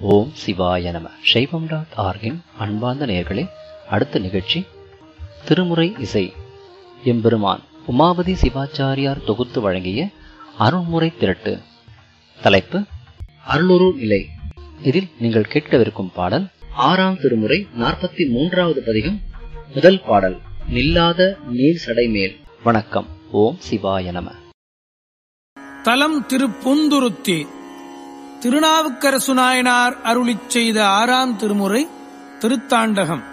ஓம் சிவாய நம சைவம் டாட் ஆர்கின் அன்பார்ந்த நேயர்களே அடுத்த நிகழ்ச்சி திருமுறை இசை எம்பெருமான் உமாபதி சிவாச்சாரியார் தொகுத்து வழங்கிய அருள்முறை திரட்டு தலைப்பு அருளுரு நிலை இதில் நீங்கள் கேட்கவிருக்கும் பாடல் ஆறாம் திருமுறை நாற்பத்தி மூன்றாவது பதிகம் முதல் பாடல் நில்லாத நீர் சடைமேல் வணக்கம் ஓம் சிவாய நம தலம் திருப்பொந்துருத்தி திருநாவுக்கரசு நாயனார் அருளிச் செய்த ஆறாம் திருமுறை திருத்தாண்டகம்